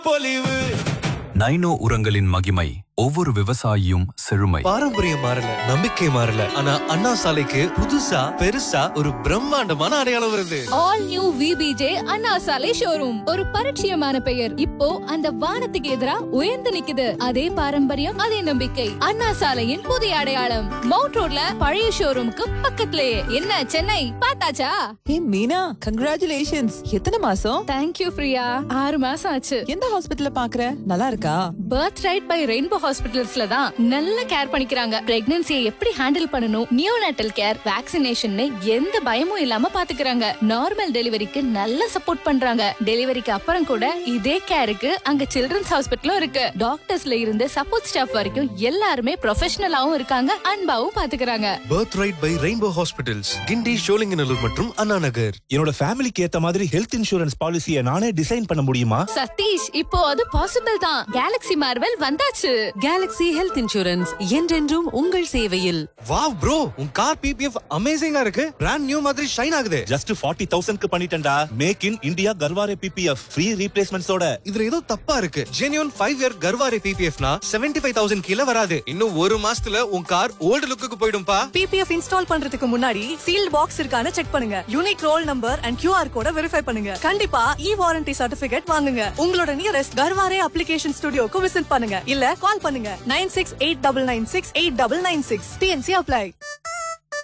பொலிவு நைனோ உரங்களின் மகிமை ஒவ்வொரு விவசாயியும் செழுமை பாரம்பரியம் மாறல நம்பிக்கை மாறல ஆனா அண்ணா சாலைக்கு புதுசா பெருசா ஒரு பிரம்மாண்டமான அடையாளம் வருது ஆல் நியூ விபிஜே அண்ணா சாலை ஷோரூம் ஒரு பரிச்சயமான பெயர் இப்போ அந்த வானத்துக்கு எதிரா உயர்ந்து நிக்குது அதே பாரம்பரியம் அதே நம்பிக்கை அண்ணா சாலையின் புதிய அடையாளம் மவுண்ட் ரோட்ல பழைய ஷோரூமுக்கு பக்கத்துலயே என்ன சென்னை பார்த்தாச்சா ஹே மீனா கங்க்ராச்சுலேஷன்ஸ் எத்தனை மாசம் தேங்க்யூ பிரியா ஆறு மாசம் ஆச்சு எந்த ஹாஸ்பிடல்ல பாக்குற நல்லா இருக்கா பர்த் ரைட் பை ரெயின்போ ஹாஸ்பிட்டல்ஸ்ல தான் நல்ல கேர் பண்ணிக்கிறாங்க பிரெக்னன்சியை எப்படி ஹேண்டில் பண்ணணும் நியோநாட்டல் கேர் வேக்சினேஷன் எந்த பயமும் இல்லாம பாத்துக்கிறாங்க நார்மல் டெலிவரிக்கு நல்ல சப்போர்ட் பண்றாங்க டெலிவரிக்கு அப்புறம் கூட இதே கேருக்கு அங்க சில்ட்ரன்ஸ் ஹாஸ்பிட்டலும் இருக்கு டாக்டர்ஸ்ல இருந்து சப்போர்ட் ஸ்டாஃப் வரைக்கும் எல்லாருமே ப்ரொஃபஷனலாவும் இருக்காங்க அன்பாவும் பாத்துக்கிறாங்க birth right by rainbow hospitals Guindy Sholinganallur மற்றும் அண்ணா நகர் என்னோட ஃபேமிலிக்கு ஏத்த மாதிரி ஹெல்த் இன்சூரன்ஸ் பாலிசியை நானே டிசைன் பண்ண முடியுமா சதீஷ் இப்போ அது பாசிபிள் தான் கேலக்ஸி மார்வெல் வந்தாச்சு கேலக்ஸி ஹெல்த் இன்சூரன்ஸ் என்றென்றும் உங்கள் சேவையில் வாவ் ப்ரோ உன் கார் பிபிஎஃப் அமேசிங்கா இருக்கு பிராண்ட் நியூ மாதிரி ஷைன் ஆகுது ஜஸ்ட் ஃபார்ட்டி தௌசண்ட்க்கு பண்ணிட்டேன்டா make in India Garware PPF free ரீப்ளேஸ்மெண்ட்ஸோட இதுல ஏதோ தப்பா இருக்கு ஜென்யூன் ஃபைவ் இயர் கர்வாரே பிபிஎஃப்னா செவன்டி ஃபைவ் தௌசண்ட் கீழே வராது இன்னும் ஒரு மாசத்துல உன் கார் ஓல்டு லுக்குக்கு போயிடும்பா பிபிஎஃப் இன்ஸ்டால் பண்றதுக்கு முன்னாடி சீல்ட் பாக்ஸ் இருக்கான்னு செக் பண்ணுங்க unique roll number and QR கோட வெரிஃபை பண்ணுங்க கண்டிப்பா இ வாரண்டி சர்டிபிகேட் வாங்குங்க உங்களோட நியரஸ்ட் கர்வாரே அப்ளிகேஷன் ஸ்டுடியோக்கு விசிட் பண்ணுங்க இல்ல கால் பண்ணுங்க nine six eight double nine six eight double nine six T N C apply